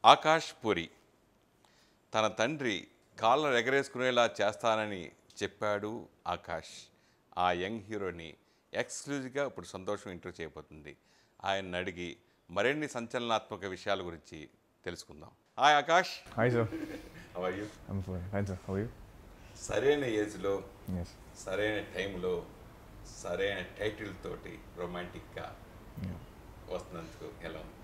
ఆకాష్ పూరి తన తండ్రి కాళ్ళను ఎగరేసుకునేలా చేస్తానని చెప్పాడు ఆకాష్ ఆ యంగ్ హీరోని ఎక్స్క్లూజివ్గా ఇప్పుడు సంతోషం ఇంటర్వ్యూ చేయబోతుంది ఆయన అడిగి మరిన్ని సంచలనాత్మక విషయాల గురించి తెలుసుకుందాం hi Akash Hi, sir. How are you? I'm fine. Fine, sir. How are you? సరైన ఏజ్లో Yes. సరైన టైంలో సరైన టైటిల్ తోటి రొమాంటిక్గా Yeah. వస్తున్నందుకు ఎలా ఉంది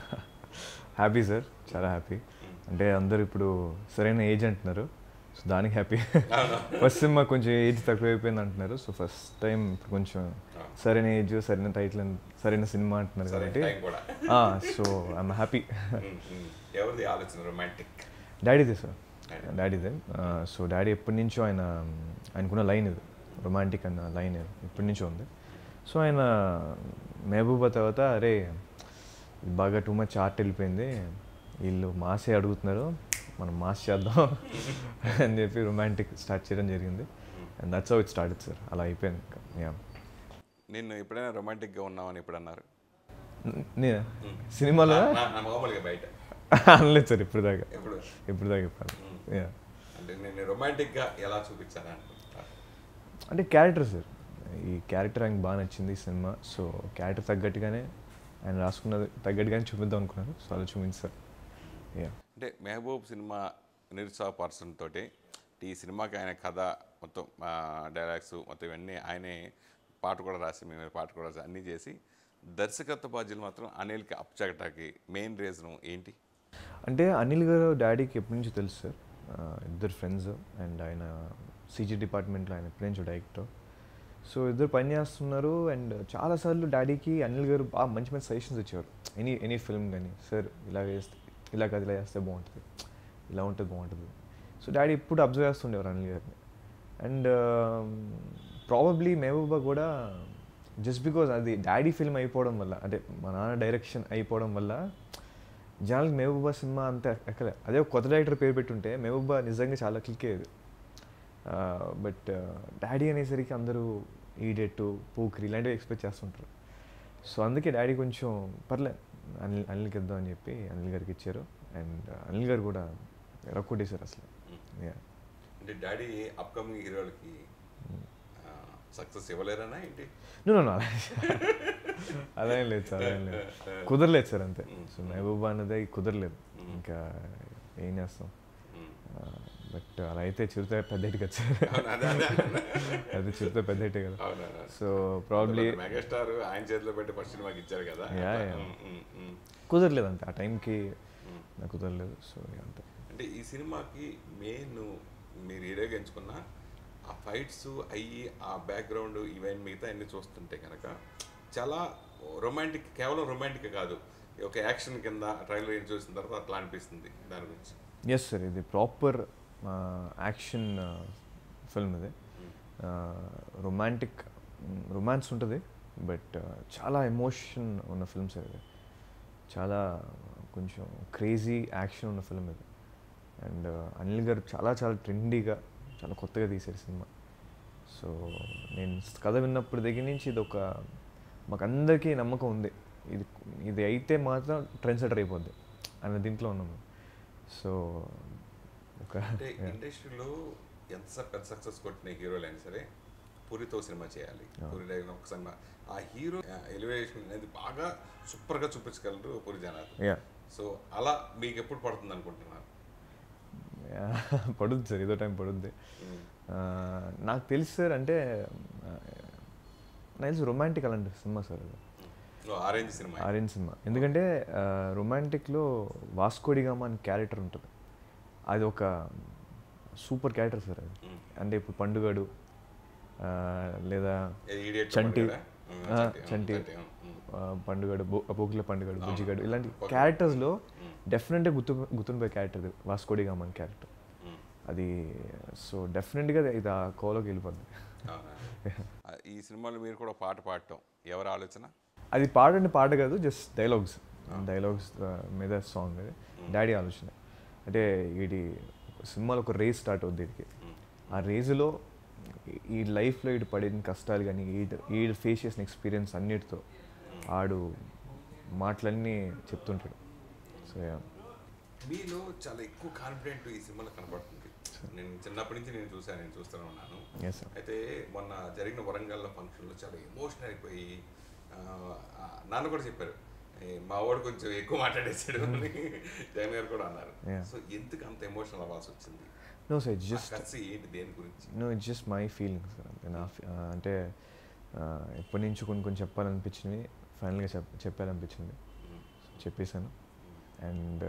హ్యాపీ సార్ చాలా హ్యాపీ అంటే అందరు ఇప్పుడు సరైన ఏజ్ అంటున్నారు సో దానికి హ్యాపీ ఫస్ట్ సినిమా కొంచెం ఏజ్ తక్కువ అయిపోయింది అంటున్నారు సో ఫస్ట్ టైం ఇప్పుడు కొంచెం సరైన ఏజ్ సరైన టైటిల్ సరైన సినిమా అంటున్నారు సరైన కాబట్టి టైం కూడా so I'm happy um, um. ఎవరిది ఆలోచన రొమాంటిక్ డాడీదే సార్ డాడీదే సో డాడీ ఎప్పటి నుంచో ఆయన ఆయనకున్న లైన్ ఇది రొమాంటిక్ అన్న లైన్ ఇది ఎప్పటి నుంచో ఉంది సో ఆయన మహబూబా తర్వాత అరే ఇది బాగా టూ మచ్ ఆర్ట్ వెళ్ళిపోయింది వీళ్ళు మాసే అడుగుతున్నారు మనం మాస్ చేద్దాం అని చెప్పి రొమాంటిక్ స్టార్ట్ చేయడం జరిగింది and that's how it start sir అలా అయిపోయింది ఇంకా యా నిన్ను ఎప్పుడైనా రొమాంటిక్గా ఉన్నామని ఎప్పుడు అన్నారు నేను సినిమాలో నా- నా మామూలుగా బయట అనలేదు సార్ ఇప్పుడు దాకా ఎప్పుడు ఇప్పుడు దాకా చెప్పాను యా అంటే నేను రొమాంటిక్గా ఎలా చూపించాను అనుకుంటా అంటే క్యారెక్టర్ సార్ ఈ క్యారెక్టర్ ఆయనకు బాగా నచ్చింది ఈ సినిమా సో క్యారెక్టర్ తగ్గట్టుగానే ఆయన రాసుకున్నది తగ్గట్టుగానే చూపిద్దాం అనుకున్నారు సో అలా చూపించారు యా అంటే మెహబూబ్ సినిమా నిరుత్సాహపరచడం తోటి ఈ సినిమాకి ఆయన కథ మొత్తం డైలాగ్స్ మొత్తం ఇవన్నీ ఆయనే పాట కూడా రాసి మేము పాట కూడా రాసి అన్నీ చేసి దర్శకత్వ బాధ్యులు మాత్రం అనిల్కి అప్చగటానికి మెయిన్ రీజన్ ఏంటి అంటే అనిల్ గారు డాడీకి ఎప్పటి నుంచి తెలుసు సార్ ఆ, ఇద్దరు ఫ్రెండ్స్ అండ్ ఆయన సీజీ డిపార్ట్మెంట్లో ఆయన ఎప్పటి నుంచో డైరెక్టర్ సో ఇద్దరు పని చేస్తున్నారు అండ్ చాలాసార్లు డాడీకి అనిల్ గారు బాగా మంచి మంచి సజెషన్స్ ఇచ్చేవారు ఎనీ ఎనీ ఫిల్మ్ కానీ సార్ ఇలా చేస్తే ఇలా కాదు ఇలా చేస్తే బాగుంటుంది ఇలా ఉంటే బాగుంటుంది సో డాడీ ఇప్పుడు అబ్జర్వ్ చేస్తుండేవారు అనిల్ గారిని అండ్ ప్రాబబ్లీ మహబూబా కూడా జస్ట్ బికాజ్ అది డాడీ ఫిల్మ్ అయిపోవడం వల్ల అంటే మా నాన్న డైరెక్షన్ అయిపోవడం వల్ల జనాలకి మెహబూబా సినిమా అంత ఎక్కలే అదే ఒక కొత్త డైరెక్టర్ పేరు పెట్టుంటే మెహబూబా నిజంగా చాలా క్లిక్ అయ్యేది బట్ డాడీ అనేసరికి అందరూ ఈడెట్టు పూక్రి ఇలాంటివి ఎక్స్పెక్ట్ చేస్తుంటారు సో అందుకే డాడీ కొంచెం పర్లే అనిల్ అనిల్కి ఇద్దాం అని చెప్పి అనిల్ గారికి ఇచ్చారు అండ్ అనిల్ గారు కూడా రక్కొట్టేశారు అసలు యా అంటే డాడీ అప్కమింగ్ హీరోలకి సక్సెస్ ఇవ్వలేరనా ఏంటి నో నో అలా అలా ఏం లేదు సార్ అలా ఏం లేదు కుదరలేదు సార్ అంతే సో మహబూబా అన్నది కుదరలేదు ఇంకా ఏం చేస్తాం బట్ అలా అయితే చిరుత పెద్ద హిట్ కదా సార్ అవును, అదే, అదే, అదే. అది చిరుత పెద్ద హిట్ కదా అవునవును. సో ప్రాబ్లీ మెగాస్టార్ ఆయన చేతిలో పెట్టి ఫస్ట్ సినిమాకి ఇచ్చారు కదా Yeah, yeah. ఉమ్, ఉమ్, ఉమ్. కుదరలేదు అంతే ఆ టైంకి నాకు కుదరలేదు సో అంతే అంటే ఈ సినిమాకి మెయిన్ మీరు హీరోగా ఎంచుకున్న ఆ ఫైట్స్ అయ్యి ఆ బ్యాక్గ్రౌండ్ ఈవెంట్ మిగతా అన్ని చూస్తుంటే కనుక చాలా రొమాంటిక్ కేవలం రొమాంటిక్ కాదు ఒక యాక్షన్ కింద ట్రైలర్ ఏం చూసిన తర్వాత అట్లా అనిపిస్తుంది దాని గురించి ఎస్ సార్ ఇది ప్రాపర్ యాక్షన్ ఫిల్మ్ ఇది రొమాంటిక్ రొమాన్స్ ఉంటుంది బట్ చాలా ఎమోషన్ ఉన్న ఫిల్మ్ సార్ ఇది చాలా కొంచెం క్రేజీ యాక్షన్ ఉన్న ఫిల్మ్ ఇది అండ్ అనిల్ గారు చాలా చాలా ట్రెండీగా చాలా కొత్తగా తీశారు సినిమా సో నేను కథ విన్నప్పుడు దగ్గర నుంచి ఇది ఒక మాకందరికీ నమ్మకం ఉంది ఇది ఇది అయితే మాత్రం ట్రెండ్ సెటర్ అయిపోద్ది అన్న దీంట్లో ఉన్నాము సో ఒక అంటే ఇండస్ట్రీలో ఎంత స- పెద్ద సక్సెస్ కొట్టిన హీరోలు అయినా సరే పూరితో సినిమా చేయాలి పూరి డైరెక్ట్ ఒక సినిమా ఆ హీరో ఎలివేషన్ అనేది బాగా సూపర్గా చూపించగలరు పూరి జనాలు యా సో అలా మీకు ఎప్పుడు పడుతుంది అనుకుంటున్నారు పడుద్ది సార్ ఏదో టైం పడుద్ది ఆ, నాకు తెలుసు సార్ అంటే ఆ, నాకు తెలిసి రొమాంటిక్ అలాంటి సినిమా సార్ అది ఆరెంజ్ సినిమా ఆరెంజ్ సినిమా ఎందుకంటే రొమాంటిక్లో వాస్కోడిగామా అని క్యారెక్టర్ ఉంటుంది అది ఒక సూపర్ క్యారెక్టర్ సార్ అది అంటే ఇప్పుడు పండుగడు ఆ, లేదా Idiot చంటి పండుగడా? ఉమ్, ఆ, చంటి, ఉమ్, చంటి చంటి, ఉమ్, ఉమ్. ఆ, పండుగడు బో- పోకిల పండుగడు బుజ్జిగడు ఇలాంటి క్యారెక్టర్స్లో డెఫినెట్గా గుర్తు గుర్తుండిపోయే క్యారెక్టర్ ఇది వాస్కోడిగామా అని క్యారెక్టర్ ఉమ్. అది సో డెఫినెట్గా ఇది ఆ కోలోకి వెళ్ళిపోద్ది అవునా? ఆ, ఈ సినిమాలో మీరు కూడా పాట పాడటం ఎవరి ఆలోచన అది పాట అంటే పాట కాదు జస్ట్ డైలాగ్స్ డైలాగ్స్ మీద సాంగ్ అది డాడీ ఆలోచన అంటే వీడి సినిమాలో ఒక రేస్ స్టార్ట్ అవుద్ది వీడికి ఆ రేజ్లో ఈ లైఫ్లో ఇటు పడిన కష్టాలు కానీ ఈ ఫేస్ చేసిన ఎక్స్పీరియన్స్ అన్నిటితో ఆడు మాటలన్నీ చెప్తుంటాడు సో మీలో చాలా ఎక్కువ కాన్ఫిడెంట్ ఈ సినిమాలో కనపడుతుంది నేను చిన్నప్పటి నుంచి నేను చూశాను నేను చూస్తూనే ఉన్నాను ఎస్ సార్ అయితే మొన్న జరిగిన వరంగల్లో ఫంక్షన్లో చాలా ఎమోషనల్ అయిపోయి ఆ, ఆ, నాన్న కూడా చెప్పారు "ఏ, మా వాడు కొంచెం ఎక్కువ మాట్లాడేసాడు అని జగన్ గారు కూడా అన్నారు Yeah. సో ఎందుకు అంత ఎమోషనల్ అవ్వాల్సి వచ్చింది నో సార్ ఇట్స్ జస్ట్ కసి ఏంటి దేని గురించి no it's just my feelings sir అంతే నా ఫీ- ఆ, అంటే ఆ, ఎప్పటి నుంచి కొన్ని కొన్ని చెప్పాలనిపించింది ఫైనల్గా చెప్ చెప్పాలనిపించింది Mm. చెప్పేశాను and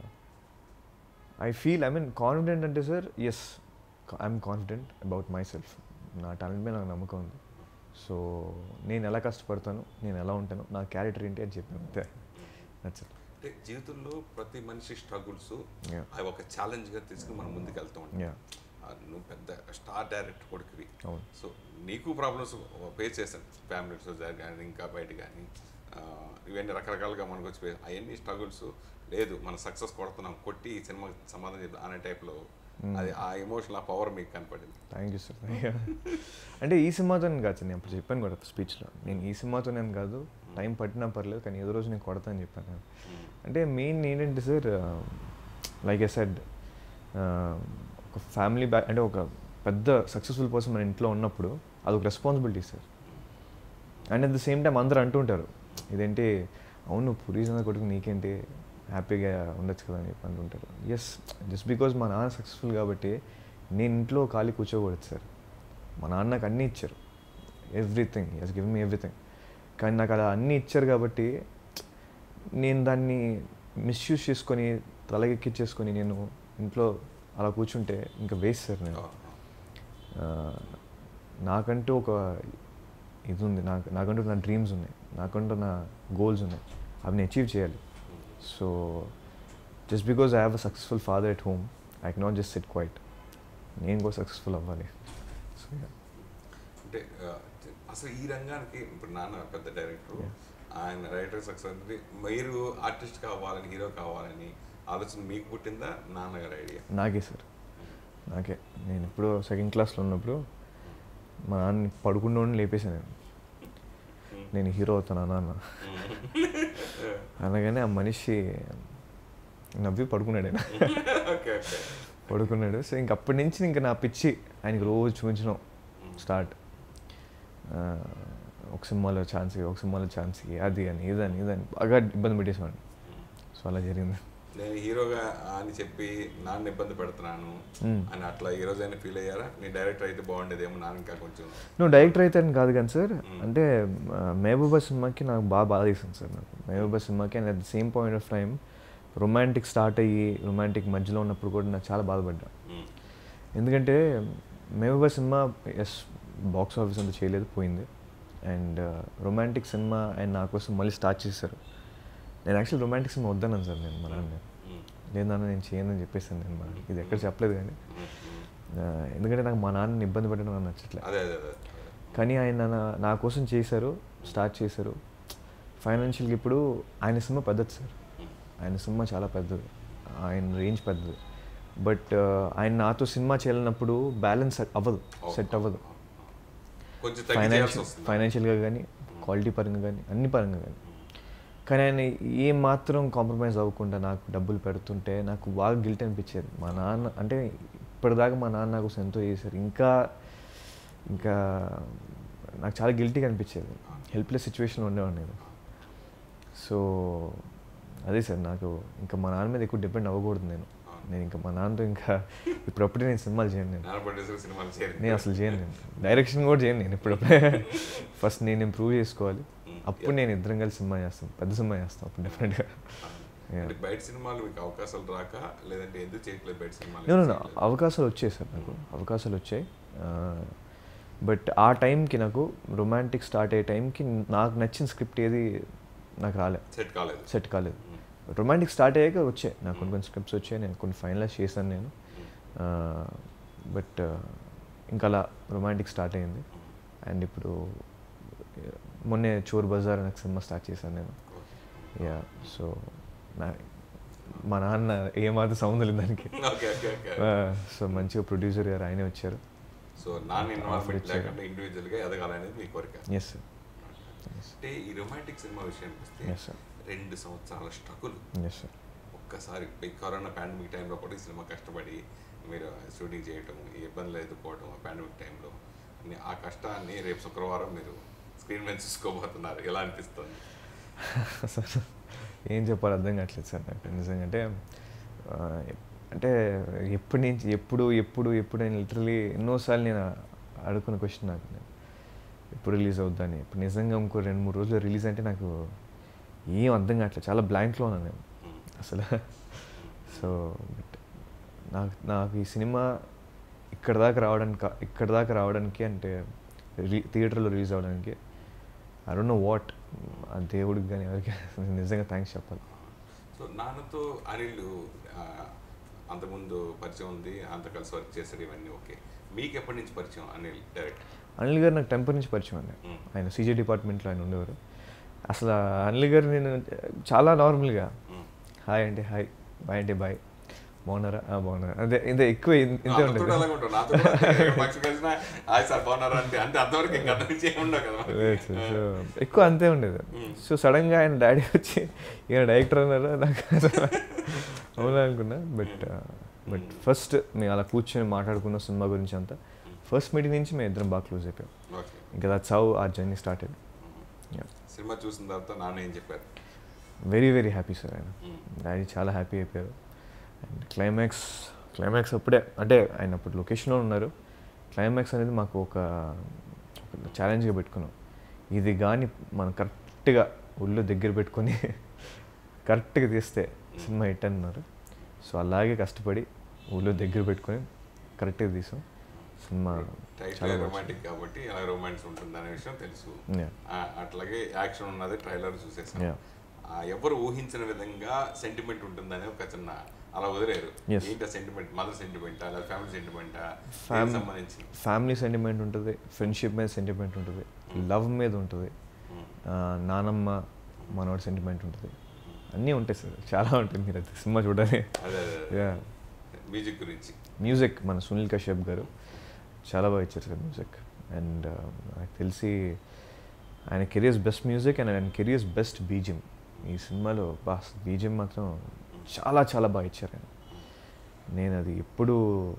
I feel I mean confident అంటే sir yes I'm confident about myself నా టాలెంట్ మీద నాకు నమ్మకం ఉంది సో నేను ఎలా కష్టపడతాను నేను ఎలా ఉంటాను నా క్యారెక్టర్ ఏంటి అని చెప్పాను అంతే నచ్చ అంటే జీవితంలో ప్రతి మనిషి స్ట్రగుల్స్ Yeah. అవి ఒక ఛాలెంజ్గా తీసుకుని మనం ముందుకు వెళ్తూ ఉంటాం యా ఆ, నువ్వు పెద్ద స్టార్ డైరెక్టర్ కొడుకువి అవును సో నీకు ప్రాబ్లమ్స్ ఫేస్ చేశాను ఫ్యామిలీస్ కానీ ఇంకా బయట కానీ ఇవన్నీ రకరకాలుగా మనకు వచ్చి face- అవన్నీ స్ట్రగుల్స్ లేదు మన సక్సెస్ కొడుతున్నాం కొట్టి ఈ సినిమాకి సమాధానం చెప్తాం అనే టైప్లో అది ఆ ఎమోషన్ ఆ పవర్ మీకు కనపడింది థ్యాంక్ యూ సార్ అంటే ఈ సినిమాతో కాదు సార్ నేను అప్పుడు చెప్పాను కూడా స్పీచ్లో నేను ఈ సినిమాతో నేను కాదు టైం పట్టినా పర్లేదు కానీ ఏదో రోజు నేను కొడతా అని చెప్పాను అంటే మెయిన్ ఏంటంటే సార్ లైక్ ఎ సెడ్ ఒక ఫ్యామిలీ బ్యాక్ అంటే ఒక పెద్ద సక్సెస్ఫుల్ పర్సన్ మన ఇంట్లో ఉన్నప్పుడు అదొక responsibility sir and at the same time అందరూ అంటుంటారు ఇదేంటి అవును పురీస్ అన్న కొడుకు నీకేంటి హ్యాపీగా ఉండొచ్చు కదా అని చెప్పి అంటుంటారు ఎస్ జస్ట్ బికాజ్ మా నాన్న సక్సెస్ఫుల్ కాబట్టి నేను ఇంట్లో ఖాళీ కూర్చోకూడదు సార్ మా నాన్న నాకు అన్నీ ఇచ్చారు everything yes give me everything కానీ నాకు అలా అన్నీ ఇచ్చారు కాబట్టి నేను దాన్ని మిస్యూజ్ చేసుకొని తలకెక్కించేసుకొని నేను ఇంట్లో అలా కూర్చుంటే ఇంకా వేస్ట్ సార్ నేను ఆ, నాకంటూ ఒక ఇది ఉంది నాకు నాకంటూ నా డ్రీమ్స్ ఉన్నాయి నాకంటూ నా గోల్స్ ఉన్నాయి అవి నేను అచీవ్ చేయాలి so just because I have a successful father at home I cannot just set quiet నేను కూడా సక్సెస్ఫుల్ అవ్వాలి సో అంటే ఆ, అసలు ఈ రంగానికి ఇప్పుడు నాన్న పెద్ద డైరెక్టర్ ఆయన రైటర్ సక్సెస్ అంటే మీరు ఆర్టిస్ట్ కావాలని హీరో కావాలని ఆలోచన మీకు పుట్టిందా నాన్నగారి ఐడియా నాకే సార్ నాకే నేను ఎప్పుడో సెకండ్ క్లాస్లో ఉన్నప్పుడు మా నాన్న పడుకుండా లేపేశాను నేను నేను హీరో అవుతాను నాన్న అనగానే ఆ మనిషి నవ్వి పడుకున్నాడు ఆయన ఓకే ఓకే పడుకున్నాడు సో ఇంక అప్పటి నుంచి ఇంకా నా పిచ్చి ఆయనకి రోజు చూపించడం స్టార్ట్ ఒక సినిమాలో ఛాన్స్ ఇవ్వు, ఒక సినిమాలో ఛాన్స్ ఇవ్వు, అది అని ఇదని ఇదని బాగా ఇబ్బంది పెట్టేసేవాడిని సో అలా జరిగింది నేను హీరోగా అని చెప్పి నాన్న ఇబ్బంది పెడుతున్నాను Mm. అని అట్లా ఈ రోజైనా ఫీల్ అయ్యారా నీ డైరెక్టర్ అయితే బాగుండేదేమో నాన్న ఇంకా కొంచెం నువ్వు డైరెక్టర్ అయితే అని కాదు కానీ సార్ అంటే ఆ, మహబూబా సినిమాకి నాకు బాగా బాధ వేసింది సార్ నాకు మహబూబా సినిమాకి and at the same point of time romantic start అయ్యి రొమాంటిక్ మధ్యలో ఉన్నప్పుడు కూడా నాకు చాలా బాధపడ్డా Mm. ఎందుకంటే మహబూబా సినిమా ఎస్ బాక్స్ ఆఫీస్ అంతా చేయలేదు పోయింది అండ్ రొమాంటిక్ సినిమా అండ్ నా కోసం మళ్ళీ స్టార్ట్ చేశారు నేను యాక్చువల్ రొమాంటిక్ సినిమా వద్దన్నాను సార్ నేను మా నాన్న Mm. లేదన్నా నేను చేయను అని చెప్పేసాను నేను మా నాన్నకి. ఇది ఎక్కడ చెప్పలేదు కానీ Mm. Mm. ఆ, ఎందుకంటే నాకు మా నాన్నని ఇబ్బంది పెట్టడం నాకు నచ్చట్లేదు అదే అదే అదే కానీ ఆయన నా- నా కోసం చేశారు స్టార్ట్ చేశారు ఫైనాన్షియల్గా ఇప్పుడు ఆయన సినిమా పెద్దది సార్ ఆయన సినిమా చాలా పెద్దది ఆయన రేంజ్ పెద్దది బట్ ఆయన నాతో సినిమా చేయాలన్నప్పుడు బ్యాలెన్స్ అవ్వదు సెట్ అవ్వదు కొంచెం తగ్గించాల్సి ఫైనాన్షియల్ వస్తుంది ఫైనాన్షియల్గా కానీ క్వాలిటీ పరంగా కానీ అన్ని పరంగా కానీ కానీ ఆయన ఏం మాత్రం కాంప్రమైజ్ అవ్వకుండా నాకు డబ్బులు పెడుతుంటే నాకు బాగా గిల్ట్ అనిపించేది మా నాన్న అంటే ఇప్పటిదాకా మా నాన్న నాకు ఎంతో చేశారు ఇంకా ఇంకా నాకు చాలా గిల్టీగా అనిపించేది హెల్ప్లెస్ సిచ్యువేషన్లో ఉండేవాడిని నేను సో అదే సార్ నాకు ఇంకా మా నాన్న మీద ఎక్కువ డిపెండ్ అవ్వకూడదు నేను నేను ఇంకా మా నాన్నతో ఇంకా ఇప్పుడప్పుడే నేను సినిమాలు చేయను నేను నాన్న ప్రొడ్యూసర్ సినిమాలు చేరి నేను అసలు చేయను నేను డైరెక్షన్ కూడా చేయను నేను ఇప్పుడప్పుడే ఫస్ట్ నేను ఇంప్రూవ్ చేసుకోవాలి అప్పుడు నేను ఇద్దరం కలిసి సినిమా చేస్తాను పెద్ద సినిమా చేస్తాను అప్పుడు డెఫినెట్గా అంటే బయట సినిమాలు మీకు అవకాశాలు రాక లేదంటే ఎందుకు చేయట్లేదు బయట సినిమాలు నేను అవకాశాలు వచ్చాయి సార్ నాకు అవకాశాలు వచ్చాయి బట్ ఆ టైంకి నాకు రొమాంటిక్ స్టార్ట్ అయ్యే టైంకి నాకు నచ్చిన స్క్రిప్ట్ ఏది నాకు రాలే సెట్ కాలేదు సెట్ కాలేదు రొమాంటిక్ స్టార్ట్ అయ్యాక వచ్చాయి నాకు కొన్ని కొన్ని స్క్రిప్ట్స్ వచ్చాయి నేను కొన్ని ఫైనలైజ్ చేశాను నేను బట్ ఇంకా అలా రొమాంటిక్ స్టార్ట్ అయింది అండ్ ఇప్పుడు మొన్నే చోర్ బజార్ అనే సినిమా స్టార్ట్ చేశాను నేను యా సో నా మా నాన్న ఏమాత్రం సౌండ్ లేదు దానికి ఓకే ఓకే ఓకే సో మంచిగా ప్రొడ్యూసర్ గారు ఆయనే వచ్చారు సో నాన్న ఇన్వాల్వ్మెంట్ ఇచ్చారు. లేకుండా ఇండివిజువల్ గా ఎదగాలనేది మీ కోరిక ఎస్ సార్ అంటే ఈ రొమాంటిక్ సినిమా విషయానికి వస్తే Yes, sir. రెండు సంవత్సరాల స్ట్రగుల్ ఎస్ సార్ ఒక్క ఒక్కసారి ఈ కరోనా పాండమిక్ టైంలో కూడా ఈ సినిమా కష్టపడి మీరు షూటింగ్ చేయటం ఈ ఇబ్బందులు ఎదుర్కోవడం ఆ పాండమిక్ టైంలో అన్ని ఆ కష్టాన్ని రేపు శుక్రవారం మీరు స్క్రీన్ మీద చూసుకోబోతున్నారు ఎలా అనిపిస్తుంది అసలు ఏం చెప్పాలో అర్థం కావట్లేదు సార్ నాకు నిజంగా అంటే ఆ, అంటే ఎప్పటి నుంచి ఎప్పుడు ఎప్పుడు ఎప్పుడు నేను లిటరలీ ఎన్నోసార్లు నేను అడుగుకున్న క్వశ్చన్ నాకు నేను ఎప్పుడు రిలీజ్ అవుద్దని ఇప్పుడు నిజంగా ఇంకో రెండు మూడు రోజులు రిలీజ్ అంటే నాకు ఏం అర్థం కావట్లేదు చాలా బ్లాంక్లో ఉన్నాను నేను మ్మ్. అసలు సో బట్ నాకు నాకు ఈ సినిమా ఇక్కడ దాకా రావడానికి ఇక్కడ దాకా రావడానికి అంటే రి- థియేటర్లో రిలీజ్ అవ్వడానికి ఐ డోంట్ నో వాట్ ఆ దేవుడికి కానీ ఎవరికి నిజంగా థ్యాంక్స్ చెప్పాలి సో నాన్నతో అనిల్ ఆ, అంతకుముందు పరిచయం ఉంది అంత కలిసి వర్క్ చేసాడు ఇవన్నీ ఓకే మీకు ఎప్పటి నుంచి పరిచయం అనిల్ డైరెక్ట్ అనిల్ గారు నాకు టెంపర్ నుంచి పరిచయం అండి మ్మ్. ఆయన సీజే డిపార్ట్మెంట్లో ఆయన ఉండేవారు అసలు అనిల్ గారు నేను చాలా నార్మల్గా హాయ్ అంటే హాయ్ బాయ్ అంటే బాయ్ బాగున్నారా "ఆ, బాగున్నారా అదే ఇంత ఎక్కువ ఇన్- ఇంతే ఉండేది అలాగే ఉంటాం నాతో కూడా అంతే. పక్షి కలిసిన హాయ్ సార్ బాగున్నారా అంటే అంతే అంతవరకు ఇంకా అంత నుంచి ఏమి ఉండవు కదా మనకి. లేదు సార్. సో ఎక్కువ అంతే ఉండేది సో సడన్గా ఆయన డాడీ వచ్చి ఈయన డైరెక్టర్ అన్నారు నాకు అసలు అవునా అనుకున్నా బట్ బట్ ఫస్ట్ మేము అలా కూర్చొని మాట్లాడుకున్న సినిమా గురించి అంతా ఫస్ట్ మీటింగ్ నుంచి మేము ఇద్దరం బాగా క్లోజ్ అయిపోయాం ఓకే ఇంకా దట్స్ హౌ ఆ జర్నీ స్టార్టెడ్ సినిమా చూసిన తర్వాత నాన్న ఏం చెప్పారు వెరీ వెరీ హ్యాపీ సార్ ఆయన మ్మ్. డాడీ చాలా హ్యాపీ అయిపోయారు అండ్ క్లైమాక్స్ క్లైమాక్స్ అప్పుడే అంటే ఆయన అప్పుడు లొకేషన్లో ఉన్నారు క్లైమాక్స్ అనేది మాకు ఒక ఛాలెంజ్గా పెట్టుకున్నాం ఇది కానీ మనం కరెక్ట్గా ఒళ్ళు దగ్గర పెట్టుకొని కరెక్ట్గా తీస్తే సినిమా హిట్ అన్నారు సో అలాగే కష్టపడి ఊళ్ళో దగ్గర పెట్టుకొని కరెక్ట్గా తీసాం సినిమా టైటిల్ చాలా బాగా రొమాంటిక్ కాబట్టి ఎలా రొమాన్స్ ఉంటుంది అనే విషయం తెలుసు Yeah. ఆ, అట్లాగే యాక్షన్ ఉన్నది ట్రైలర్ చూసేసాం Yeah. ఆ, ఎవరు ఊహించిన విధంగా సెంటిమెంట్ ఉంటుందని ఒక చిన్న అలా వదిలేరు Yes. ఏంటి సెంటిమెంట్ మదర్ సెంటిమెంటా లేదా ఫ్యామిలీ సెంటిమెంటా Fam- సంబంధించి ఫ్యామిలీ సెంటిమెంట్ ఉంటుంది ఫ్రెండ్షిప్ మీద సెంటిమెంట్ ఉంటుంది లవ్ మీద ఉంటుంది ఆ, నానమ్మ మనోడి సెంటిమెంట్ ఉంటుంది అన్నీ ఉంటాయి సార్ చాలా ఉంటుంది మీరు అది సినిమా చూడాలి అదే యా మ్యూజిక్ గురించి మ్యూజిక్ మన సునీల్ కశ్యప్ గారు చాలా బాగా ఇచ్చారు సార్ మ్యూజిక్ అండ్ నాకు తెలిసి ఆయన కెరియర్స్ బెస్ట్ మ్యూజిక్ అండ్ ఆయన కెరియర్స్ బెస్ట్ బీజియం ఈ సినిమాలో బా బీజియం మాత్రం చాలా చాలా బాగా ఇచ్చారు ఆయన నేను అది ఎప్పుడు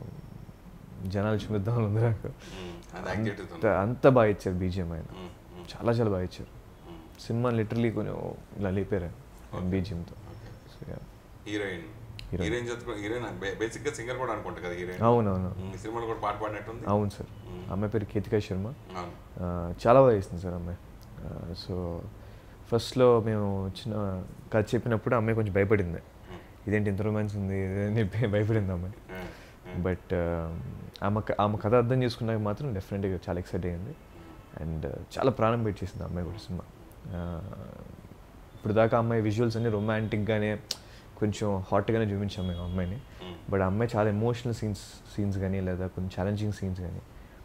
జనాలు చూద్దాం ఉంది నాకు మ్మ్. అది యాక్ట్ అంత చేస్తుంది అంత బాగా ఇచ్చారు బీజియం ఆయన మ్మ్. మ్మ్. చాలా చాలా బాగా ఇచ్చారు మ్మ్. సినిమా లిటరలీ కొంచెం ఇలా లేపారు Okay. బీజియంతో okay. So yeah heroine heroine. Heroine చదువుకో హీరోయిన్ బేసిక్ గా సింగర్ కూడా అనుకుంటా కదా హీరోయిన్ అవునవును మ్మ్. సినిమాలో కూడా పాట పాడినట్టుంది అవును సార్ మ్మ్. అమ్మాయి పేరు కేతికా శర్మ అవును ఆ, చాలా బాగా చేసింది సార్ అమ్మాయి ఆ, సో ఫస్ట్లో మేము చిన్న కథ చెప్పినప్పుడు అమ్మాయి కొంచెం భయపడింది మ్మ్. ఇదేంటి ఇంత రొమాన్స్ ఉంది అని చెప్పి భయపడింది అమ్మాయి మ్మ్. మ్మ్. బట్ ఆమె క- ఆమె కథ అర్థం చేసుకున్నాక మాత్రం డెఫినెట్గా చాలా ఎక్సైట్ అయ్యింది అండ్ చాలా ప్రాణం పెట్టేసింది ఆ అమ్మాయి కూడా సినిమా ఆ, ఇప్పుడు దాకా అమ్మాయి విజువల్స్ అన్ని రొమాంటిక్గానే కొంచెం హాట్గానే చూపించాం మేము ఆ అమ్మాయిని మ్మ్. బట్ ఆ అమ్మాయి చాలా ఎమోషనల్ సీన్స్ సీన్స్ కానీ లేదా కొంచెం ఛాలెంజింగ్ సీన్స్ కానీ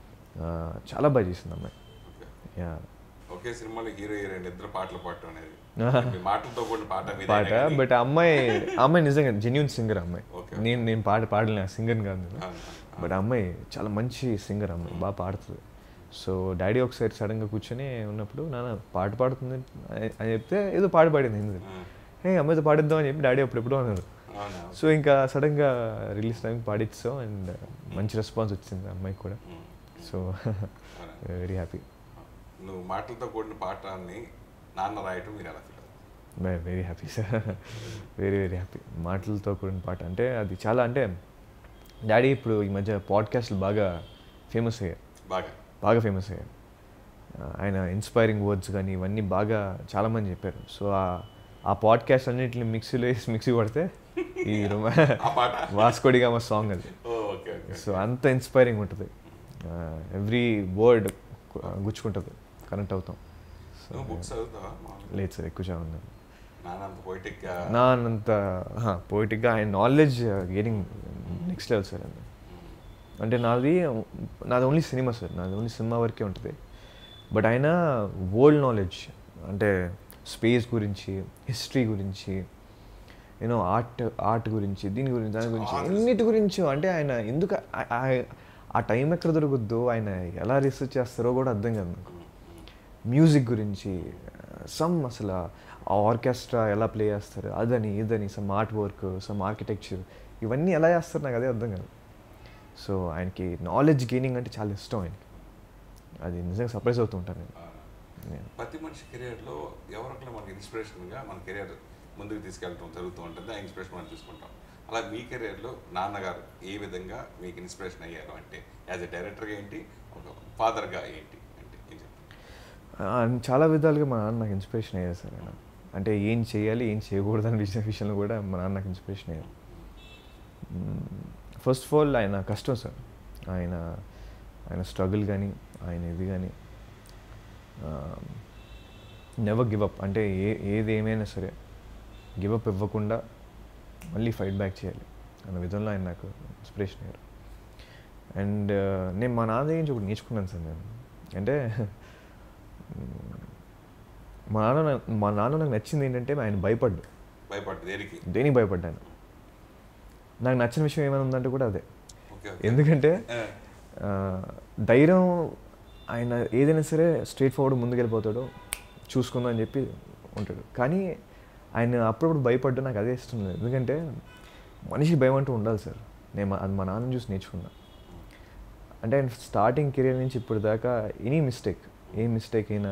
చాలా బాగా చేసింది అమ్మాయి ఓకే. యా ఒకే సినిమాలో హీరో హీరోయిన్ ఇద్దరు పాటలు పాడటం అనేది మీ మాటలతో కూడిన పాట మీద పాట బట్ ఆ అమ్మాయి ఆ అమ్మాయి నిజంగా జెన్యున్ సింగర్ అమ్మాయి Okay. నేను నేను పాట పాడలేను సింగర్ కాదు నేను అవును, బట్ ఆ అమ్మాయి చాలా మంచి సింగర్ అమ్మాయి బాగా పాడుతుంది సో డాడీ ఒకసారి సడన్గా కూర్చొని ఉన్నప్పుడు నాన్న పాట పాడుతుంది అని- అని చెప్తే ఏదో పాట పాడింది హిందీ మ్మ్. ఏ అమ్మాయితో పాడిద్దాం అని చెప్పి డాడీ అప్పుడెప్పుడు అన్నారు అవునా సో ఇంకా సడన్గా రిలీజ్ టైంకి పాడిచ్చాం అండ్ మంచి రెస్పాన్స్ వచ్చింది ఆ అమ్మాయికి కూడా మ్మ్. సో అవునా. వెరీ హ్యాపీ నువ్వు మాటలతో కూడిన పాఠాన్ని నాన్న రాయటం మీరు ఎలా ఫీల్ అవుతారు very happy sir very very happy మాటలతో కూడిన పాట అంటే అది చాలా అంటే డాడీ ఇప్పుడు ఈ మధ్య పాడ్కాస్ట్లు బాగా ఫేమస్ అయ్యాయి బాగా బాగా ఫేమస్ అయ్యాయి ఆ, ఆయన ఇన్స్పైరింగ్ వర్డ్స్ కానీ ఇవన్నీ బాగా చాలామంది చెప్పారు సో ఆ- ఆ పాడ్కాస్ట్ అన్నింటిని మిక్సీలో వేసి మిక్సీ పడితే ఈ రొమా ఆ పాట వాస్కోడిగా మా సాంగ్ అది ఓ ఓకే ఓకే సో అంత ఇన్స్పైరింగ్ ఉంటుంది ఎవ్రీ వర్డ్ గుచ్చుకుంటుంది కనెక్ట్ అవుతాం సో నువ్వు బుక్స్ చదువుతావా మామూలుగా? లేదు సార్ ఎక్కువ చదివాను నాన్న అంత poetic గా నా అంత పోయిటిక్గా ఆయన knowledge getting next level sir అది అంటే నాది నాది ఓన్లీ సినిమా సార్ నాది ఓన్లీ సినిమా వరకే ఉంటుంది బట్ ఆయన వరల్డ్ నాలెడ్జ్ అంటే స్పేస్ గురించి హిస్టరీ గురించి యూనో ఆర్ట్ ఆర్ట్ గురించి దీని గురించి దాని గురించి చాలా ఎన్నిటి గురించి అంటే ఆయన ఎందుకు ఆ- ఆ- ఆ టైం ఎక్కడ దొరుకుద్దో ఆయన ఎలా రీసెర్చ్ చేస్తారో కూడా అర్థం కాదు నాకు మ్యూజిక్ గురించి సమ్ అసలు ఆ ఆర్కెస్ట్రా ఎలా ప్లే చేస్తారు అదని ఇదని some art work some architecture ఇవన్నీ ఎలా చేస్తారు నాకు అదే అర్థం కాదు సో ఆయనకి నాలెడ్జ్ గెయినింగ్ అంటే చాలా ఇష్టం ఆయనకి అది నిజంగా సర్ప్రైజ్ అవుతూ ఉంటాను నేను Yeah. ప్రతి మనిషి కెరియర్లో ఎవరొకరు మనకి ఇన్స్పిరేషన్గా మన కెరియర్ ముందుకు తీసుకెళ్ళడం జరుగుతూ ఉంటుంది ఆ ఇన్స్పిరేషన్ మనం తీసుకుంటాం అలా మీ కెరియర్లో నాన్నగారు ఏ విధంగా మీకు ఇన్స్పిరేషన్ అయ్యారు అంటే యాజ్ ఎ డైరెక్టర్గా ఏంటి ఒక ఫాదర్గా ఏంటి అంటే ఏం చెప్తారు ఆ, చాలా విధాలుగా మా నాన్న నాకు ఇన్స్పిరేషన్ అయ్యారు సార్ ఆయన అంటే ఏం చేయాలి ఏం చేయకూడదు అనే విషయం విషయంలో కూడా మా నాన్న నాకు ఇన్స్పిరేషన్ అయ్యారు ఫస్ట్ ఆఫ్ ఆల్ ఆయన కష్టం సార్ ఆయన ఆయన స్ట్రగుల్ కానీ ఆయన ఇది కానీ నెవర్ గివ్ అప్ అంటే ఏ ఏది ఏమైనా సరే గివ్ అప్ ఇవ్వకుండా మళ్ళీ ఫైట్ బ్యాక్ చేయాలి అన్న విధంలో ఆయన నాకు ఇన్స్పిరేషన్ అయ్యారు అండ్ నేను మా నాన్న దగ్గర నుంచి ఒకటి నేర్చుకున్నాను సార్ నేను అంటే మ్, మా నాన్న నా- మా నాన్న నాకు నచ్చింది ఏంటంటే ఆయన భయపడ్డు భయపడ్డ దేనికి దేనికి భయపడ్డాను నాకు నచ్చిన విషయం ఏమైనా ఉందంటే కూడా అదే ఓకే ఎందుకంటే ఆ, ఆ, ధైర్యం ఆయన ఏదైనా సరే స్ట్రైట్ ఫార్వర్డ్ ముందుకెళ్ళిపోతాడు చూసుకుందాం అని చెప్పి ఉంటాడు కానీ ఆయన అప్పుడప్పుడు భయపడ్డా నాకు అదే ఇష్టం లేదు ఎందుకంటే మనిషికి భయం అంటూ ఉండాలి సార్ నేను మా- అది మా నాన్న చూసి నేర్చుకున్నా అంటే ఆయన స్టార్టింగ్ కెరీర్ నుంచి ఇప్పుడు దాకా ఎనీ మిస్టేక్ ఏ మిస్టేక్ అయినా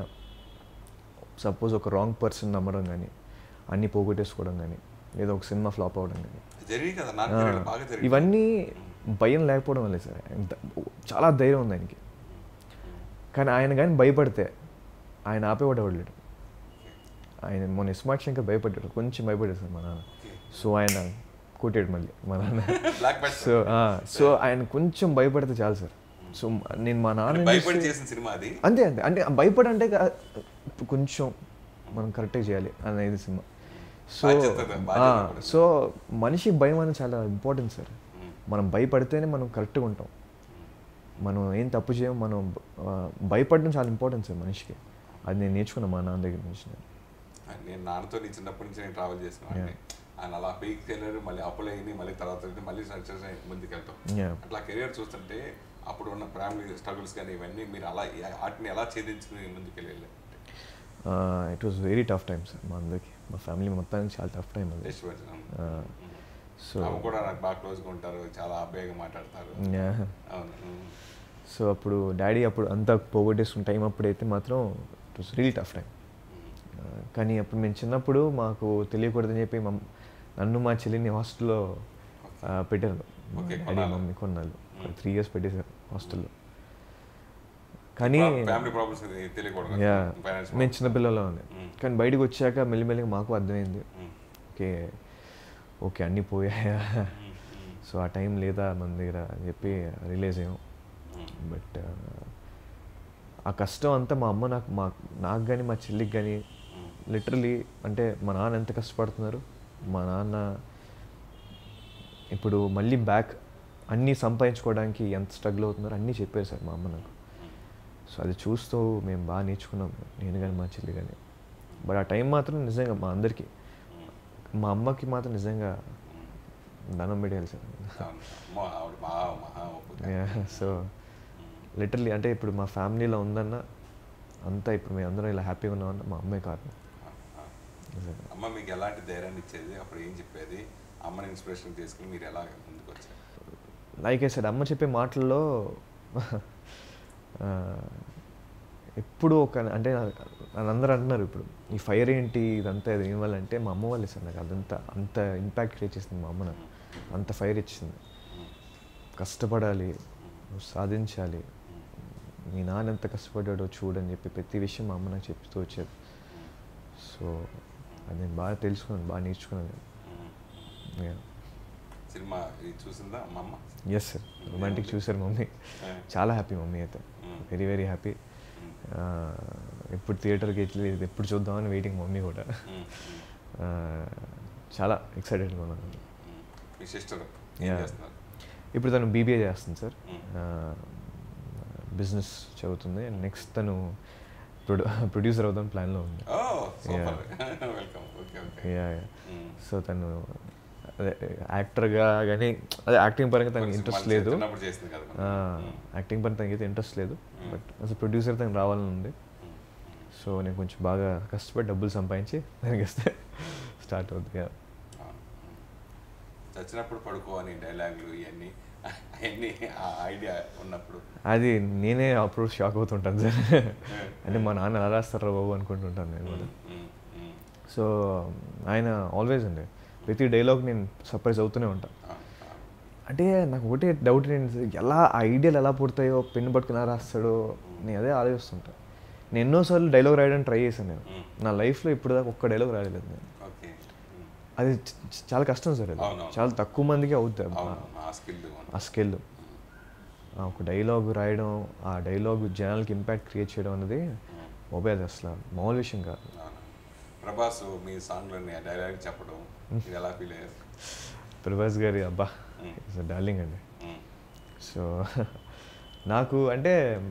సపోజ్ ఒక రాంగ్ పర్సన్ నమ్మడం కానీ అన్నీ పోగొట్టేసుకోవడం కానీ ఏదో ఒక సినిమా ఫ్లాప్ అవ్వడం కానీ జరిగి కదా నా ఆ, కెరియర్లో బాగా జరిగింది ఇవన్నీ భయం లేకపోవడం వల్లే సార్ ఆయన ద- చాలా ధైర్యం ఉంది ఆయనకి కానీ ఆయన కానీ భయపడితే ఆయన ఆపేవాడు ఎవడు లేడు ఆయన మొన్న స్మార్ట్ శంకర్ భయపడ్డాడు కొంచెం భయపడ్డాడు సార్ మా నాన్న సో ఆయన కొట్టాడు మళ్ళీ మా నాన్న బ్లాక్ బెస్ట్ సో ఆ, సో ఆయన కొంచెం భయపడితే చాలు సార్ సో నేను మా నాన్న భయపడి చూసి- చేసిన సినిమా అది అంతే అంతే అంటే భయపడి అంటే కా- కొంచెం మనం కరెక్ట్గా చేయాలి అనేది సినిమా సో బాధ్యత, బాధ్యత ఆ, కూడా. సో మనిషికి భయం అనేది చాలా ఇంపార్టెంట్ సార్ మ్మ్. మనం భయపడితేనే మనం కరెక్ట్గా ఉంటాం మనం ఏం తప్పు చేయం మనం ఆ, భయపడడం చాలా ఇంపార్టెంట్ సార్ మనిషికి అది నేను నేర్చుకున్నా మా నాన్న దగ్గర నుంచి నేను. నేను నాన్నతో నీ చిన్నప్పటి నుంచి నేను ట్రావెల్ చేసిన వాడిని. ఆయన అలా పీక్ వెళ్ళారు మళ్ళీ అప్పులు అయింది మళ్ళీ తర్వాత అయితే మళ్ళీ సక్సెస్ అయ్యి ముందుకు వెళ్తాం Yeah. అట్లా కెరియర్ చూస్తుంటే అప్పుడు ఉన్న ఫ్యామిలీ స్ట్రగుల్స్ కానీ ఇవన్నీ మీరు అలా వాటిని ఎలా ఛేదించుకుని ముందుకు వెళ్ళారు it was very tough time sir మా అందరికి మా ఫ్యామిలీ మొత్తానికి చాలా టఫ్ టైం అది టెస్ట్ పెట్టినాం సో అవి కూడా నాకు బాగా క్లోజ్గా ఉంటారు చాలా అబ్బాయిగా మాట్లాడతారు అవును ఉమ్. సో అప్పుడు డాడీ అప్పుడు అంతా పోగొట్టేసుకున్న టైం అప్పుడైతే మాత్రం it was really tough time కానీ అప్పుడు మేము చిన్నప్పుడు మాకు తెలియకూడదని చెప్పి మా నన్ను మా చెల్లిని హాస్టల్లో ఆ, పెట్టారు Okay, డాడీ కొన్నాళ్ళు. మమ్మీ కొన్నాళ్ళు త్రీ ఇయర్స్ పెట్టేశారు హాస్టల్లో కానీ ఫ్యామిలీ ప్రాబ్లమ్స్ తెలియకూడదు యా ఫైనాన్స్ మేము చిన్నపిల్లలు ఉంది Mm. కానీ బయటకు వచ్చాక మెల్లిమెల్లిగా మాకు అర్థమైంది Mm. ఓకే ఓకే అన్నీ పోయాయా సో ఆ టైం లేదా మన దగ్గర అని చెప్పి రిలీజ్ అయ్యాం బట్ ఆ కష్టం అంతా మా అమ్మ నాకు మా నాకు కానీ మా చెల్లికి కానీ లిటరలీ అంటే మా నాన్న ఎంత కష్టపడుతున్నారు మా నాన్న ఇప్పుడు మళ్ళీ బ్యాక్ అన్నీ సంపాదించుకోవడానికి ఎంత స్ట్రగుల్ అవుతున్నారో అన్నీ చెప్పారు సార్ మా అమ్మ నాకు సో అది చూస్తూ మేము బాగా నేర్చుకున్నాం నేను కానీ మా చెల్లి కానీ బట్ ఆ టైం మాత్రం నిజంగా మా అందరికీ మా అమ్మకి మాత్రం నిజంగా దండం పెట్టాలి సార్ అవును. అమ్మో, ఆవిడ మహా మహా ఒప్పుగా. సో లిటరలీ అంటే ఇప్పుడు మా ఫ్యామిలీలో ఉందన్న అంతా ఇప్పుడు మేము అందరం ఇలా హ్యాపీగా ఉన్నామన్న మా అమ్మాయి కారణం నిజంగా అమ్మ మీకు ఎలాంటి ధైర్యాన్ని ఇచ్చేది అప్పుడు ఏం చెప్పేది అమ్మని ఇన్స్పిరేషన్ తీసుకుని మీరు ఎలా ముందుకు వచ్చారు లైక్ ఐ సెడ్ అమ్మ చెప్పే మాటల్లో ఆ, ఎప్పుడు ఒక అంటే నన్ను అందరూ అంటున్నారు ఇప్పుడు ఈ ఫైర్ ఏంటి ఇదంతా ఇది ఏం వల్ల అంటే మా అమ్మ వాళ్ళే సార్ నాకు అదంతా అంత ఇంపాక్ట్ క్రియేట్ చేసింది మా అమ్మ నాకు అంత ఫైర్ ఇచ్చింది కష్టపడాలి నువ్వు సాధించాలి మీ నాన్న ఎంత కష్టపడ్డాడో చూడని చెప్పి ప్రతి విషయం మా అమ్మ నాకు చెప్తూ వచ్చేది సో అది నేను బాగా తెలుసుకున్నాను బాగా నేర్చుకున్నాను సినిమా ఇది చూసిందా అమ్మ అమ్మ ఎస్ సార్ రొమాంటిక్ చూసారు మమ్మీ చాలా హ్యాపీ మమ్మీ అయితే వెరీ వెరీ హ్యాపీ ఎప్పుడు థియేటర్కి వెళ్ళి ఇది ఎప్పుడు చూద్దామని వెయిటింగ్ మమ్మీ కూడా ఆ, చాలా ఎక్సైటెడ్గా ఉన్నాను మీ సిస్టర్ ఏం Yeah. చేస్తున్నారు ఇప్పుడు తను బీబీఏ చేస్తుంది సార్ Mm. బిజినెస్ చదువుతుంది అండ్ నెక్స్ట్ తను ప్రొడ్యూ ప్రొడ్యూసర్ అవుదాం ప్లాన్లో ఉంది oh super welcome okay okay yeah so తను అదే యాక్టర్గా కానీ అదే యాక్టింగ్ పరంగా తనకి ఇంట్రెస్ట్ లేదు చిన్నప్పుడు చేసింది కదా యాక్టింగ్ పరంగా తనకైతే ఇంట్రెస్ట్ లేదు బట్ అసలు ప్రొడ్యూసర్ తనకు రావాలని ఉంది సో నేను కొంచెం బాగా కష్టపడి డబ్బులు సంపాదించి దానికి వస్తే స్టార్ట్ అవుతుంది yeah. అవును. చచ్చినప్పుడు పడుకో అని డైలాగులు ఇవన్నీ అవన్నీ ఆ ఐడియా ఉన్నప్పుడు అది నేనే అప్పుడు షాక్ అవుతుంటాను సార్ అంటే మా నాన్న ఎలా రాస్తారా బాబు అనుకుంటుంటాను నేను కూడా ఉమ్, ఉమ్, సో ఆయన ఆల్వేస్ అండి ప్రతి డైలాగ్ నేను సర్ప్రైజ్ అవుతూనే ఉంటాను అవును, అవును. అంటే నాకు ఒకటే డౌట్ ఏంటి ఎలా ఆ ఐడియాలు ఎలా పుడతాయో పెన్ను పట్టుకుని ఎలా రాస్తాడో నేను అదే ఆలోచిస్తుంటా నేను ఎన్నోసార్లు డైలాగ్ రాయడానికి ట్రై చేశాను నేను మ్మ్. నా లైఫ్లో ఇప్పుడు దాకా ఒక్క డైలాగ్ రాయలేదు నేను ఓకే ఉమ్, అది చ- చ- చాలా కష్టం సార్ అది అవునవును. చాలా తక్కువ మందికి అవుతుంది అవును ఆ స్కిల్ ఆ స్కిల్ ఒక డైలాగ్ రాయడం ఆ డైలాగ్ జనాలకి ఇంపాక్ట్ క్రియేట్ చేయడం అనేది మొబైల్ అది అసలు మామూలు విషయం కాదు అవును ప్రభాస్ మీ సాంగ్లోని ఆ డైలాగ్ చెప్పడం ఇది ఎలా ఫీల్ అయ్యారు ప్రభాస్ గారి అబ్బా మ్మ్. ఇట్స్ డార్లింగ్ అండి ఉమ్, సో నాకు అంటే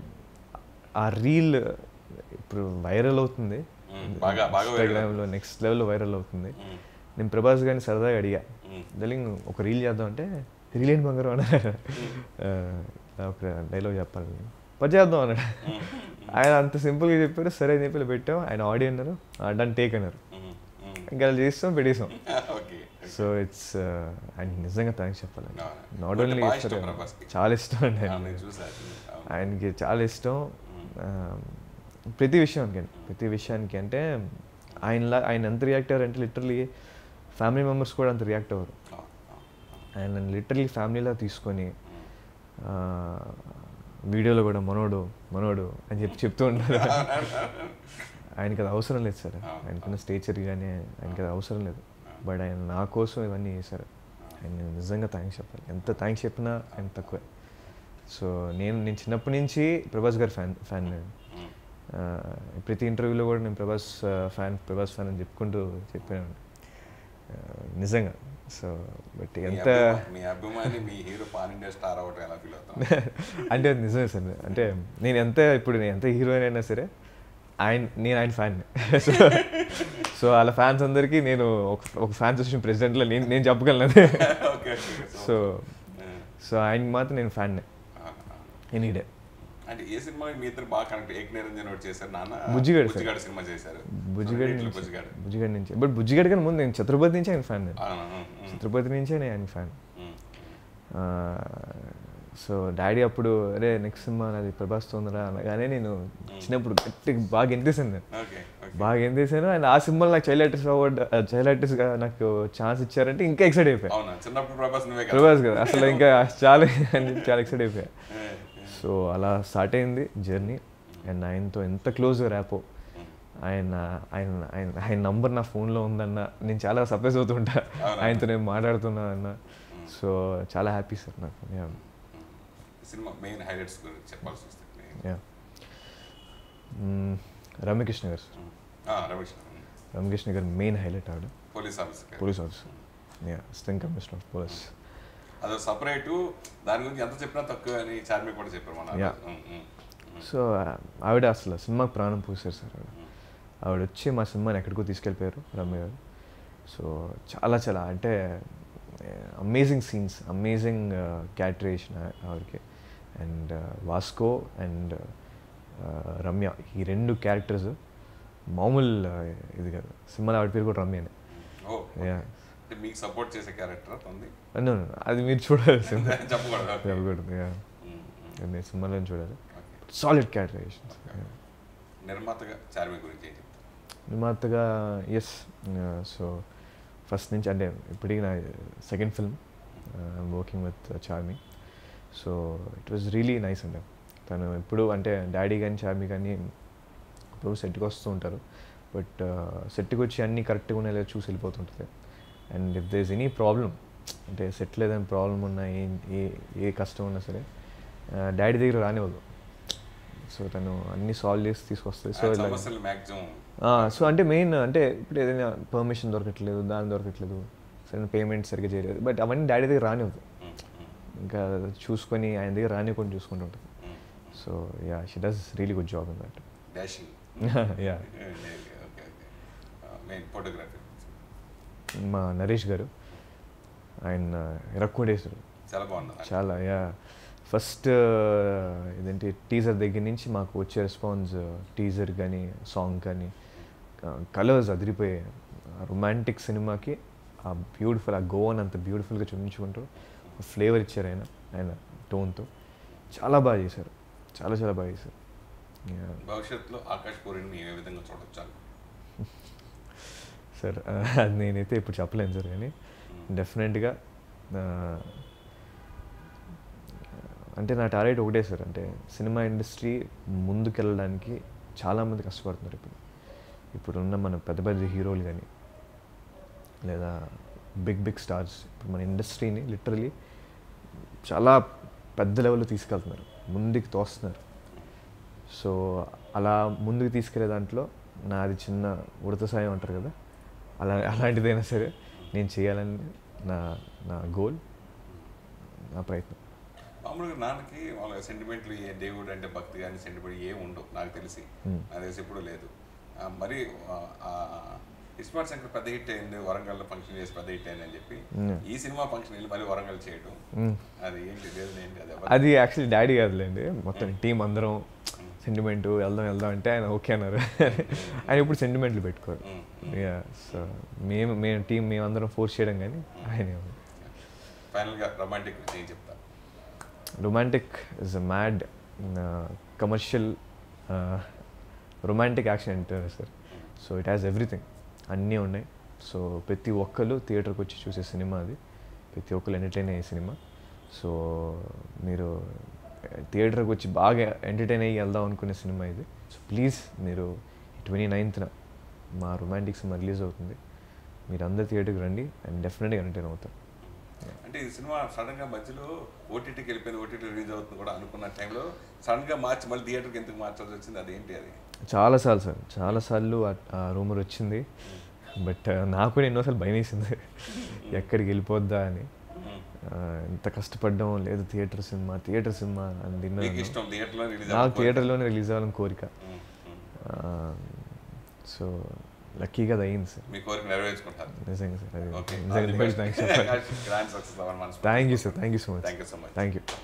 ఆ రీల్ ఇప్పుడు వైరల్ అవుతుంది మ్మ్. బాగా- బాగా viral ఇన్స్టాగ్రామ్లో నెక్స్ట్ లెవెల్లో వైరల్ అవుతుంది ఉమ్, నేను ప్రభాస్ గారిని సరదాగా అడిగా ఉమ్, డార్లింగ్ ఒక రీల్ చేద్దాం అంటే రీల్ ఏంటి బంగారం అన్నారు ఆ, ఒక డైలాగ్ చెప్పాలి పని చేద్దాం అన్నాడు ఉమ్, ఆయన అంత సింపుల్గా చెప్పారు సరే అని చెప్పి ఇలా పెట్టాం ఆయన ఆడియో అన్నారు డన్ టేక్ అన్నారు ఉమ్, ఉమ్. ఇంకా అలా చేస్తాం పెట్టేసాం ఓకే సో ఇట్స్ ఆయన నిజంగా థ్యాంక్స్ చెప్పాలి అవునా. నాట్ అంటే ఓన్లీ బాగా ఇష్టం ప్రభాస్కి. చాలా ఇష్టం అండి ఆ, ఆయనకి. నేను చూసాను అవును. ఆయనకి చాలా ఇష్టం ఆ, ప్రతి విషయానికి అండి ప్రతి విషయానికి అంటే ఆయనలా ఆయన ఎంత రియాక్ట్ అయ్యారు అంటే లిటరలీ ఫ్యామిలీ మెంబర్స్ కూడా అంత రియాక్ట్ అవ్వరు అవును, అవును, ఆయన లిటరలీ ఫ్యామిలీలా తీసుకొని ఉమ్. ఆ, వీడియోలో కూడా మనోడు మనోడు అని చెప్పి చెప్తూ ఉంటారు ఆయనకి అది అవసరం లేదు సార్ ఆయనకున్న స్టేచర్ కానీ ఆయనకి అది అవసరం లేదు బట్ ఆయన నా కోసం ఇవన్నీ చేశారు ఆయన నిజంగా థ్యాంక్స్ చెప్పాలి ఎంత థ్యాంక్స్ చెప్పినా ఆయన తక్కువే సో నేను నేను చిన్నప్పటి నుంచి ప్రభాస్ గారి ఫ్యాన్ ఫ్యాన్ నేను ఉమ్. ఆ, ప్రతి ఇంటర్వ్యూలో కూడా నేను ప్రభాస్ ఫ్యాన్ ప్రభాస్ ఫ్యాన్ అని చెప్పుకుంటూ చెప్పాను ఆ, నిజంగా సో బట్ మీ ఎంత అభిమా- మీ అభిమాని మీ హీరో పాన్ ఇండియా స్టార్ అవ్వడం ఎలా ఫీల్ అవుతాం అంటే అది నిజమే సార్ అంటే నేను ఎంత ఇప్పుడు నేను ఎంత హీరోయిన్ అయినా సరే ఆయన నేను ఆయన ఫ్యాన్ సో సో వాళ్ళ ఫ్యాన్స్ అందరికీ నేను ఒక ఒక ఫ్యాన్స్ అసోసియేషన్ ప్రెసిడెంట్లో నేను నేను చెప్పగలను అది ఓకే ఓకే సో సో ఆయనకి మాత్రం నేను ఫ్యాన్ ఎనీ డే అంటే ఏ సినిమా మీ ఇద్దరు బాగా కనెక్ట్ ఏక్ నిరంజన్ ఒకటి చేశారు నాన్న బుజ్జిగాడు సార్. బుజ్జిగాడు సినిమా చేశారు బుజ్జిగడ్ రెండిట్లో నుంచి బుజ్జిగాడు బుజ్జిగడ్ నుంచి బట్ బుజ్జిగడ్ కన్నా ముందు నేను ఛత్రపతి నుంచి ఆయన ఫ్యాన్ నేను ఆ, ఉమ్, ఉమ్, ఛత్రపతి నుంచే నేను ఆయన ఫ్యాన్ ఉమ్, సో డాడీ అప్పుడు అరే నెక్స్ట్ సినిమా నాది ప్రభాస్ తొందర అనగానే నేను చిన్నప్పుడు గట్టిగా బాగా ఎంతేసాను నేను ఓకే ఓకే బాగా ఏం చేశాను అండ్ ఆ సినిమాలో నాకు చైల్డ్ ఆర్టిస్ట్ అవార్డ్ చైల్డ్ ఆర్టిస్ట్గా నాకు ఛాన్స్ ఇచ్చారంటే ఇంకా ఎక్సైట్ అయిపోయా అవునా చిన్నప్పుడు ప్రభాస్ నువ్వే కదా ప్రభాస్ కదా అసలు ఇంకా చాలా అని చెప్పి చాలా ఎక్సైట్ అయిపోయా ఏ, ఏ, సో అలా స్టార్ట్ అయింది జర్నీ అండ్ ఆయనతో ఎంత క్లోజ్ ర్యాపో ఆయన ఆయన ఆయన ఆయన నంబర్ నా ఫోన్లో ఉందన్న నేను చాలా సర్ప్రైజ్ అవుతుంటా అవునా? ఆయనతో నేను మాట్లాడుతున్నా అన్న సో చాలా హ్యాపీ సార్ నాకు యా ఈ సినిమా మెయిన్ హైలైట్స్ గురించి చెప్పాల్సి వస్తుంది యా రమ్యకృష్ణ గారు సార్ ఉమ్. ఆ, రమేష్ ఉమ్. రమ్యకృష్ణ గారు మెయిన్ హైలైట్ ఆవిడ police officer police officer yeah assistant commissioner of police అదో సపరేట్ దాని గురించి ఎంత చెప్పినా తక్కువ అని చార్మి కూడా చెప్పారు మన Yeah. ఉమ్, ఉమ్, ఉమ్, సో ఆవిడ అసలు సినిమాకి ప్రాణం పూసారు సార్ ఆవిడ ఉమ్. ఆవిడ వచ్చి మా సినిమాని ఎక్కడికో తీసుకెళ్ళిపోయారు రమ్య గారు సో చాలా చాలా అంటే అమేజింగ్ సీన్స్ అమేజింగ్ క్యారెక్టరేషన్ ఆవిడకి అండ్ వాస్కో అండ్ రమ్య ఈ రెండు క్యారెక్టర్స్ మామూలు uh, ఇది కాదు సినిమాలో ఆవిడ పేరు కూడా రమ్యనే ఓ యా అంటే మీకు సపోర్ట్ చేసే క్యారెక్టర్ ఉంది No, no, no, అది మీరు చూడాలి సినిమా చెప్పకూడదు ఓకే. చెప్పకూడదు yeah. ఉమ్, ఉమ్, అది మీరు సినిమాలో చూడాలి ఓకే. సాలిడ్ క్యారెక్టరేషన్ నిర్మాతగా చార్మి గురించి ఏం చెప్తారు నిర్మాతగా ఎస్ సో ఫస్ట్ నుంచి అంటే ఇప్పటికి నా second film working with Charmi so it was really nice అండి తను ఎప్పుడు అంటే డాడీ కానీ చార్మి కానీ ఇప్పుడు సెట్కి వస్తూ ఉంటారు బట్ సెట్కి వచ్చి అన్నీ కరెక్ట్గా ఉన్నాయి లేదా చూసి వెళ్ళిపోతుంటుంది and if does any problem అంటే సెట్ లేదని ప్రాబ్లం ఉన్నా ఏ ఏ ఏ కష్టం ఉన్నా సరే డాడీ దగ్గర రానివ్వదు సో తను అన్నీ సాల్వ్ చేసి తీసుకొస్తుంది సో ఆయన ఇలా సమస్యలు మ్యాక్సిమం సో అంటే మెయిన్ అంటే ఇప్పుడు ఏదైనా పర్మిషన్ దొరకట్లేదు దాని దొరకట్లేదు సరైన పేమెంట్ సరిగ్గా చేయలేదు బట్ అవన్నీ డాడీ దగ్గర రానివ్వదు ఇంకా చూసుకొని ఆయన దగ్గర రానివ్వకుండా చూసుకుంటూ ఉంటుంది so yeah she does really good job in that dashing yeah okay okay main photography మా నరేష్ గారు ఆయన రక్కుండేశారు చాలా బాగుంది చాలా యా ఫస్ట్ ఇదేంటి టీజర్ దగ్గర నుంచి మాకు వచ్చే రెస్పాన్స్ టీజర్ కానీ సాంగ్ కానీ కలర్స్ అదిరిపోయాయి రొమాంటిక్ సినిమాకి ఆ బ్యూటిఫుల్ ఆ గోవన్ అంత బ్యూటిఫుల్గా చూపించుకుంటూ ఫ్లేవర్ ఇచ్చారు ఆయన ఆయన టోన్తో చాలా బాగా చేశారు చాలా చాలా బాగా చేశారు Yeah. భవిష్యత్తులో ఆకాష్ పూరిని ఏ విధంగా చూడొచ్చు సార్ అది నేనైతే ఇప్పుడు చెప్పలేను సార్ కానీ డెఫినెట్గా అంటే నా టార్గెట్ ఒకటే సార్ అంటే సినిమా ఇండస్ట్రీ ముందుకెళ్ళడానికి చాలామంది కష్టపడుతున్నారు ఇప్పుడు ఇప్పుడు ఉన్న మన పెద్ద పెద్ద హీరోలు కానీ లేదా బిగ్ బిగ్ స్టార్స్ ఇప్పుడు మన ఇండస్ట్రీని లిటరలీ చాలా పెద్ద లెవెల్లో తీసుకెళ్తున్నారు ముందుకు తోస్తున్నారు సో అలా ముందుకు తీసుకెళ్లే దాంట్లో నాది చిన్న ఉడత సాయం అంటారు కదా అలా అలాంటిదైనా సరే నేను చేయాలని నా నా గోల్ నా ప్రయత్నం మామూలుగా నాన్నకి వాళ్ళ సెంటిమెంట్లు ఏ దేవుడు అంటే భక్తి కానీ సెంటిమెంట్ ఏం ఉండవు నాకు తెలిసి Hmm. నాకు తెలిసి ఎప్పుడు లేదు ఆ, మరి ఇస్మార్ట్ శంకర్ పెద్ద హిట్ అయింది వరంగల్లో ఫంక్షన్ చేసి పెద్ద హిట్ అయింది అని చెప్పి Hmm. ఈ సినిమా ఫంక్షన్ వెళ్ళి మళ్ళీ వరంగల్ చేయడం Mm. అది ఏంటి లేదు ఏంటి అది ఎవరు- అది యాక్చువల్లీ డాడీ కాదులేండి మొత్తం టీం అందరం సెంటిమెంట్ వెళ్దాం వెళ్దాం అంటే ఆయన ఓకే అన్నారు ఆయన ఇప్పుడు సెంటిమెంట్లు పెట్టుకోరు Mm. యా సో మేము మేము టీం మేమందరం ఫోర్స్ చేయడం కానీ ఆయన ఫైనల్గా రొమాంటిక్ ఏం చెప్తా romantic is a mad commercial romantic action అంటారు sir so it has everything అన్నీ ఉన్నాయి సో ప్రతి ఒక్కరు థియేటర్కి వచ్చి చూసే సినిమా అది ప్రతి ఒక్కరు ఎంటర్టైన్ అయ్యే సినిమా సో మీరు థియేటర్కి వచ్చి బాగా ఎంటర్టైన్ అయ్యి వెళ్దాం అనుకునే సినిమా ఇది సో ప్లీజ్ మీరు ట్వంటీ నైన్త్న మా రొమాంటిక్ సినిమా రిలీజ్ అవుతుంది మీరు అందరు థియేటర్కి రండి అండ్ డెఫినెట్గా ఎంటర్టైన్ అవుతారు అంటే ఈ సినిమా సడన్ గా మధ్యలో ఓటీటీకి వెళ్ళిపోయింది ఓటీటీ రిలీజ్ అవుతుంది కూడా అనుకున్న టైంలో సడన్ గా మార్చి మళ్ళీ థియేటర్కి ఎందుకు మార్చాల్సి వచ్చింది అదేంటి అది చాలాసార్లు సార్ చాలాసార్లు ఆ రూమర్ వచ్చింది బట్ నాకు కూడా ఎన్నోసార్లు భయం వేసింది ఎక్కడికి వెళ్ళిపోద్దా అని ఆ, ఎంత కష్టపడ్డాం లేదు థియేటర్ సినిమా థియేటర్ సినిమా అని మీకు తిన్నాను ఇష్టం థియేటర్లో రిలీజ్ నాకు థియేటర్లోనే రిలీజ్ అవ్వాలని కోరిక సో లక్కీగా అది అయింది సార్ మీ కోరిక నెరవేర్చుకుంటారు నిజంగా సార్ అది ఓకే నిజంగా థ్యాంక్స్ చెప్పాలి గ్రాండ్ సక్సెస్ అవ్వాలి మనసు thank you sir thank you so much thank you so much thank you